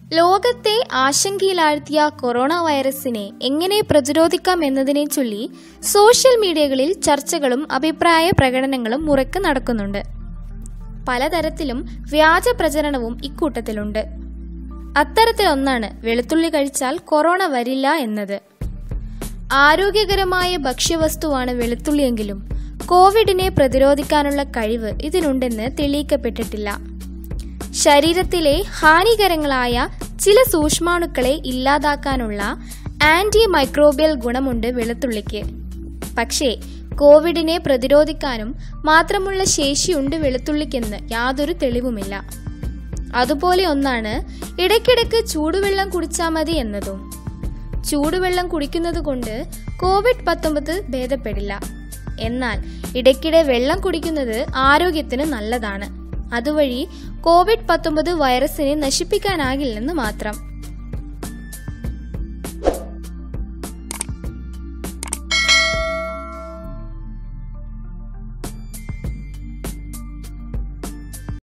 ലോകത്തെ ആശങ്കയിലാഴ്ത്തിയ കൊറോണ വൈറസിനെ എങ്ങനെ പ്രതിരോധിക്കാം എന്നതിനെ ചൊല്ലി സോഷ്യൽ മീഡിയകളിൽ ചർച്ചകളും അഭിപ്രായ പ്രകടനങ്ങളും മുറക്ക് നടക്കുന്നുണ്ട് പലതരത്തിലും വ്യാജ പ്രചരണവും ഇക്കൂട്ടത്തിലുണ്ട് അത്തരത്തിലൊന്നാണ് വെളുത്തുള്ളി കഴിച്ചാൽ കൊറോണ വരില്ല എന്നത് ആരോഗ്യകരമായ ഭക്ഷ്യവസ്തുവാണ് വെളുത്തുള്ളിയെങ്കിലും കോവിഡിനെ പ്രതിരോധിക്കാനുള്ള കഴിവ് ഇതിനുണ്ടെന്ന് തെളിയിക്കപ്പെട്ടിട്ടില്ല ശരീരത്തിലെ ഹാനികരങ്ങളായ ചില സൂക്ഷ്മാണുക്കളെ ഇല്ലാതാക്കാനുള്ള ആന്റി മൈക്രോബിയൽ ഗുണമുണ്ട് വെളുത്തുള്ളിക്ക് പക്ഷേ കോവിഡിനെ പ്രതിരോധിക്കാനും മാത്രമുള്ള ശേഷിയുണ്ട് വെളുത്തുള്ളിക്കെന്ന് യാതൊരു തെളിവുമില്ല അതുപോലെ ഒന്നാണ് ഇടയ്ക്കിടയ്ക്ക് ചൂടുവെള്ളം കുടിച്ചാൽ മതി എന്നതും ചൂടുവെള്ളം കുടിക്കുന്നത് കൊണ്ട് കോവിഡ് പത്തൊമ്പത് ഭേദപ്പെടില്ല എന്നാൽ ഇടയ്ക്കിടെ വെള്ളം കുടിക്കുന്നത് ആരോഗ്യത്തിന് നല്ലതാണ് അതുവഴി കോവിഡ് പത്തൊമ്പത് വൈറസിനെ നശിപ്പിക്കാനാകില്ലെന്ന് മാത്രം